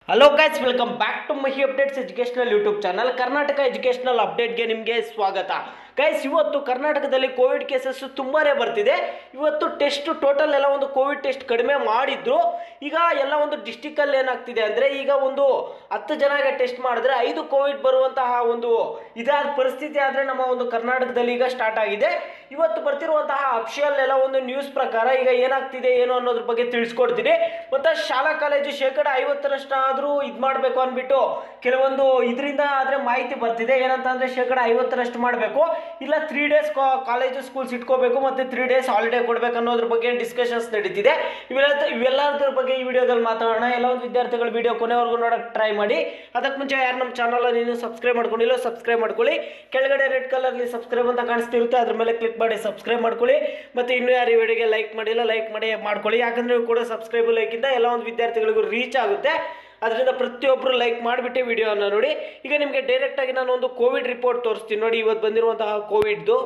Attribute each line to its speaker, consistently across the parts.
Speaker 1: hello guys welcome back to Mahi updates educational YouTube channel Karnataka educational ಅಪ್ಡೇಟ್ಗೆ ನಿಮಗೆ ಸ್ವಾಗತ guys ಇವತ್ತು ಕರ್ನಾಟಕದಲ್ಲಿ ಕೋವಿಡ್ ಕೇಸಸ್ ತುಂಬಾ ಬರ್ತಿದೆ ಇವತ್ತು ಟೆಸ್ಟ್ ಟೋಟಲ್ ಎಲ್ಲ ಒಂದು ಕೋವಿಡ್ ಟೆಸ್ಟ್ ಕಡಿಮೆ ಮಾಡಿದ್ರು ಈಗ ಎಲ್ಲ ಒಂದು ಡಿಸ್ಟಿಕಲ್ಲಿ ಏನಾಗ್ತಿದೆ ಅಂದರೆ ಈಗ ಒಂದು ಹತ್ತು ಜನಗೆ ಟೆಸ್ಟ್ ಮಾಡಿದ್ರೆ ಐದು ಕೋವಿಡ್ ಬರುವಂತಹ ಒಂದು ಇದಾದ ಪರಿಸ್ಥಿತಿ ಆದರೆ ನಮ್ಮ ಒಂದು ಕರ್ನಾಟಕದಲ್ಲಿ ಈಗ ಸ್ಟಾರ್ಟ್ ಆಗಿದೆ ಇವತ್ತು ಬರ್ತಿರುವಂತಹ ಅಫಿಷಿಯಲ್ ಎಲ್ಲ ಒಂದು ನ್ಯೂಸ್ ಪ್ರಕಾರ ಈಗ ಏನಾಗ್ತಿದೆ ಏನು ಅನ್ನೋದ್ರ ಬಗ್ಗೆ ತಿಳಿಸ್ಕೊಡ್ತೀನಿ ಮತ್ತೆ ಶಾಲಾ ಕಾಲೇಜು ಶೇಕಡ ಐವತ್ತರಷ್ಟಾದರೂ ಇದು ಮಾಡಬೇಕು ಅಂದ್ಬಿಟ್ಟು ಕೆಲವೊಂದು ಇದರಿಂದ ಆದರೆ ಮಾಹಿತಿ ಬರ್ತಿದೆ ಏನಂತ ಅಂದರೆ ಶೇಕಡ ಐವತ್ತರಷ್ಟು ಮಾಡಬೇಕು ಇಲ್ಲ ತ್ರೀ ಡೇಸ್ ಕಾಲೇಜು ಸ್ಕೂಲ್ಸ್ ಇಟ್ಕೋಬೇಕು ಮತ್ತು ತ್ರೀ ಡೇಸ್ ಹಾಲಿಡೇ ಕೊಡಬೇಕು ಅನ್ನೋದ್ರ ಬಗ್ಗೆ ಡಿಸ್ಕಷನ್ಸ್ ನಡೀತಿದೆ ಇವೆಲ್ಲ ಇವೆಲ್ಲದ್ರ ಬಗ್ಗೆ ಈ ವಿಡಿಯೋದಲ್ಲಿ ಮಾತಾಡೋಣ ಎಲ್ಲ ಒಂದು ವಿದ್ಯಾರ್ಥಿಗಳು ವಿಡಿಯೋ ಕೊನೆವರೆಗೂ ನೋಡೋಕೆ ಟ್ರೈ ಮಾಡಿ ಅದಕ್ಕೆ ಮುಂಚೆ ಯಾರು ನಮ್ಮ ಚಾನಲ್ ನೀನು ಸಬ್ಸ್ಕ್ರೈಬ್ ಮಾಡ್ಕೊಂಡಿಲ್ಲ ಸಬ್ಸ್ಕ್ರೈಬ್ ಮಾಡ್ಕೊಳ್ಳಿ ಕೆಳಗಡೆ ರೆಡ್ ಕಲರ್ಲಿ ಸಬ್ಸ್ಕ್ರೈಬ್ ಅಂತ ಕಾಣಿಸ್ತಿರುತ್ತೆ ಅದ್ರ ಮೇಲೆ ಕ್ಲಿಕ್ ಮಾಡಿ ಸಬ್ಸ್ಕ್ರೈಬ್ ಮಾಡ್ಕೊಳ್ಳಿ ಮತ್ತು ಇನ್ನೂ ಯಾರು ಈ ವಿಡಿಯೋಗೆ ಲೈಕ್ ಮಾಡಿಲ್ಲ ಲೈಕ್ ಮಾಡಿ ಮಾಡ್ಕೊಳ್ಳಿ ಯಾಕಂದರೆ ಕೂಡ ಸಬ್ಸ್ಕ್ರೈಬ್ ಲೈಕಿಂದ ಎಲ್ಲ ಒಂದು ವಿದ್ಯಾರ್ಥಿಗಳಿಗೂ ರೀಚ್ ಆಗುತ್ತೆ ಅದರಿಂದ ಪ್ರತಿಯೊಬ್ಬರು ಲೈಕ್ ಮಾಡಿಬಿಟ್ಟೆ ವಿಡಿಯೋನ ನೋಡಿ ಈಗ ನಿಮಗೆ ಡೈರೆಕ್ಟಾಗಿ ನಾನು ಒಂದು ಕೋವಿಡ್ ರಿಪೋರ್ಟ್ ತೋರಿಸ್ತೀನಿ ನೋಡಿ ಇವತ್ತು ಬಂದಿರುವಂತಹ ಕೋವಿಡ್ದು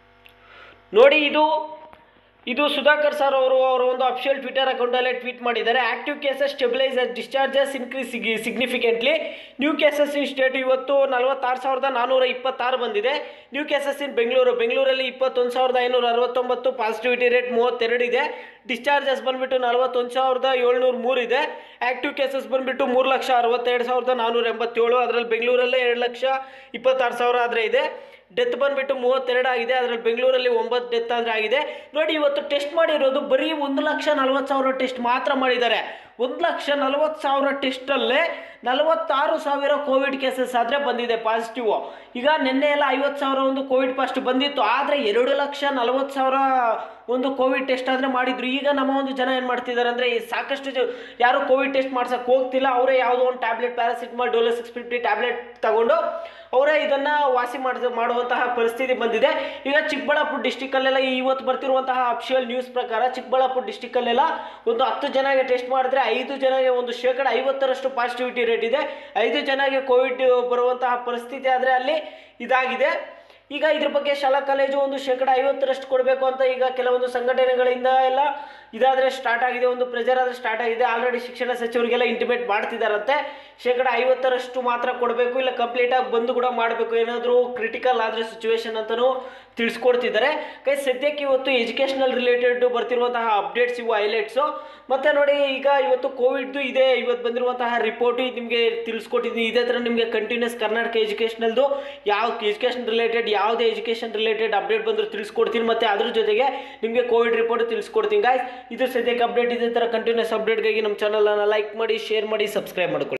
Speaker 1: ನೋಡಿ ಇದು ಇದು ಸುಧಾಕರ್ ಸರ್ ಅವರು ಅವರ ಒಂದು ಅಫಿಷಿಯಲ್ ಟ್ವಿಟರ್ ಅಕೌಂಟಲ್ಲೇ ಟ್ವೀಟ್ ಮಾಡಿದ್ದಾರೆ active cases stabilise discharges increase significantly new cases in state ಇವತ್ತು ನಲವತ್ತಾರು ಸಾವಿರದ ನಾನ್ನೂರ ಇಪ್ಪತ್ತಾರು ಬಂದಿದೆ ನ್ಯೂ ಕೇಸಸ್ ಇನ್ ಬೆಂಗಳೂರು ಬೆಂಗಳೂರಲ್ಲಿ ಇಪ್ಪತ್ತೊಂದು ಸಾವಿರದ ಐನೂರ ಅರವತ್ತೊಂಬತ್ತು ಪಾಸಿಟಿವಿಟಿ ರೇಟ್ ಮೂವತ್ತೆರಡು ಇದೆ ಡಿಸ್ಚಾರ್ಜಸ್ ಬಂದುಬಿಟ್ಟು ನಲವತ್ತೊಂದು ಸಾವಿರದ ಏಳ್ನೂರ ಮೂರು ಇದೆ ಆ್ಯಕ್ಟಿವ್ ಕೇಸಸ್ ಬಂದುಬಿಟ್ಟು ಮೂರು ಲಕ್ಷ ಅರವತ್ತೆರಡು ಸಾವಿರದ ನಾನ್ನೂರ ಎಂಬತ್ತೇಳು ಅದರಲ್ಲಿ ಬೆಂಗಳೂರಲ್ಲೇ ಎರಡು ಲಕ್ಷ ಇಪ್ಪತ್ತಾರು ಸಾವಿರ ಆದರೆ ಇದೆ ಡೆತ್ ಬಂದುಬಿಟ್ಟು ಮೂವತ್ತೆರಡು ಆಗಿದೆ ಅದರಲ್ಲಿ ಬೆಂಗಳೂರಲ್ಲಿ ಒಂಬತ್ತು ಡೆತ್ ಆದರೆ ಆಗಿದೆ ನೋಡಿ ಇವತ್ತು ಟೆಸ್ಟ್ ಮಾಡಿರೋದು ಬರೀ ಒಂದು ಲಕ್ಷ ನಲ್ವತ್ತು ಸಾವಿರ ಟೆಸ್ಟ್ ಮಾತ್ರ ಮಾಡಿದ್ದಾರೆ ಒಂದು ಲಕ್ಷ ನಲವತ್ತು ಸಾವಿರ ಟೆಸ್ಟಲ್ಲೇ ನಲವತ್ತಾರು ಸಾವಿರ ಕೋವಿಡ್ ಕೇಸಸ್ ಆದರೆ ಬಂದಿದೆ ಪಾಸಿಟಿವ್ ಈಗ ನಿನ್ನೆ ಎಲ್ಲ ಐವತ್ತು ಸಾವಿರ ಒಂದು ಕೋವಿಡ್ ಫಸ್ಟ್ ಬಂದಿತ್ತು ಆದರೆ ಎರಡು ಲಕ್ಷ ನಲವತ್ತು ಸಾವಿರ ಒಂದು ಕೋವಿಡ್ ಟೆಸ್ಟ್ ಆದರೆ ಮಾಡಿದ್ರು ಈಗ ನಮ್ಮ ಒಂದು ಜನ ಏನು ಮಾಡ್ತಿದ್ದಾರೆ ಅಂದರೆ ಈ ಸಾಕಷ್ಟು ಜ ಯಾರು ಕೋವಿಡ್ ಟೆಸ್ಟ್ ಮಾಡ್ಸಕ್ಕೆ ಹೋಗ್ತಿಲ್ಲ ಅವರೇ ಯಾವುದೋ ಒಂದು tablet paracetamol Dolo six fifty tablet ತಗೊಂಡು ಅವರೇ ಇದನ್ನು ವಾಸಿ ಮಾಡಿದ ಮಾಡುವಂತಹ ಪರಿಸ್ಥಿತಿ ಬಂದಿದೆ ಈಗ ಚಿಕ್ಕಬಳ್ಳಾಪುರ ಡಿಸ್ಟಿಕಲ್ಲೆಲ್ಲ ಇವತ್ತು ಬರ್ತಿರುವಂತಹ ಅಫಿಷಿಯಲ್ ನ್ಯೂಸ್ ಪ್ರಕಾರ ಚಿಕ್ಕಬಳ್ಳಾಪುರ ಡಿಸ್ಟಿಕಲ್ಲೆಲ್ಲ ಒಂದು ಹತ್ತು ಜನಗೆ ಟೆಸ್ಟ್ ಮಾಡಿದ್ರೆ ಐದು ಜನಗೆ ಒಂದು ಶೇಕಡ ಐವತ್ತರಷ್ಟು ಪಾಸಿಟಿವಿಟಿ ರೇಟ್ ಇದೆ ಐದು ಜನಗೆ ಕೋವಿಡ್ ಬರುವಂತಹ ಪರಿಸ್ಥಿತಿ ಆದರೆ ಅಲ್ಲಿ ಇದಾಗಿದೆ ಈಗ ಇದ್ರ ಬಗ್ಗೆ ಶಾಲಾ ಕಾಲೇಜು ಒಂದು ಶೇಕಡ ಐವತ್ತರಷ್ಟು ಕೊಡಬೇಕು ಅಂತ ಈಗ ಕೆಲವೊಂದು ಸಂಘಟನೆಗಳಿಂದ ಎಲ್ಲ ಇದಾದರೆ ಸ್ಟಾರ್ಟ್ ಆಗಿದೆ ಒಂದು ಪ್ರೆಜರ್ ಆದರೆ ಸ್ಟಾರ್ಟ್ ಆಗಿದೆ ಆಲ್ರೆಡಿ ಶಿಕ್ಷಣ ಸಚಿವರಿಗೆಲ್ಲ ಇಂಟಿಮೇಟ್ ಮಾಡ್ತಿದ್ದಾರಂತೆ ಶೇಕಡ ಐವತ್ತರಷ್ಟು ಮಾತ್ರ ಕೊಡಬೇಕು ಇಲ್ಲ ಕಂಪ್ಲೀಟಾಗಿ ಬಂದು ಕೂಡ ಮಾಡಬೇಕು ಏನಾದರೂ ಕ್ರಿಟಿಕಲ್ ಆದರೆ ಸಿಚುವೇಶನ್ ಅಂತಲೂ ತಿಳಿಸ್ಕೊಡ್ತಿದ್ದಾರೆ ಕೈ ಸದ್ಯಕ್ಕೆ ಇವತ್ತು ಎಜುಕೇಷನಲ್ ರಿಲೇಟೆಡ್ ಬರ್ತಿರುವಂತಹ ಅಪ್ಡೇಟ್ಸ್ ಇವು ಹೈಲೈಟ್ಸು ಮತ್ತು ನೋಡಿ ಈಗ ಇವತ್ತು ಕೋವಿಡ್ದು ಇದೆ ಇವತ್ತು ಬಂದಿರುವಂತಹ ರಿಪೋರ್ಟು ನಿಮಗೆ ತಿಳಿಸ್ಕೊಟ್ಟಿದ್ದೀನಿ ಇದೇ ಥರ ನಿಮಗೆ ಕಂಟಿನ್ಯೂಸ್ ಕರ್ನಾಟಕ ಎಜುಕೇಷನಲ್ದು ಯಾವ ಎಜುಕೇಷನ್ ರಿಲೇಟೆಡ್ ಯಾವುದೇ ಎಜುಕೇಷನ್ ರಿಲೇಟೆಡ್ ಅಪ್ಡೇಟ್ ಬಂದರೂ ತಿಳಿಸ್ಕೊಡ್ತೀನಿ ಮತ್ತು ಅದ್ರ ಜೊತೆಗೆ ನಿಮಗೆ ಕೋವಿಡ್ ರಿಪೋರ್ಟ್ ತಿಳಿಸ್ಕೊಡ್ತೀನಿ ಗಾಯ್ಸ್ ಇದು ಸದ್ಯಕ್ಕೆ ಅಪ್ಡೇಟ್ ಇದೇ ಥರ ಕಂಟಿನ್ಯೂಸ್ ಅಪ್ಡೇಟ್ಗಾಗಿ ನಮ್ಮ ಚಾನಲನ್ನು ಲೈಕ್ ಮಾಡಿ ಶೇರ್ ಮಾಡಿ ಸಬ್ಸ್ಕ್ರೈಬ್ ಮಾಡ್ಕೊಳ್ಳಿ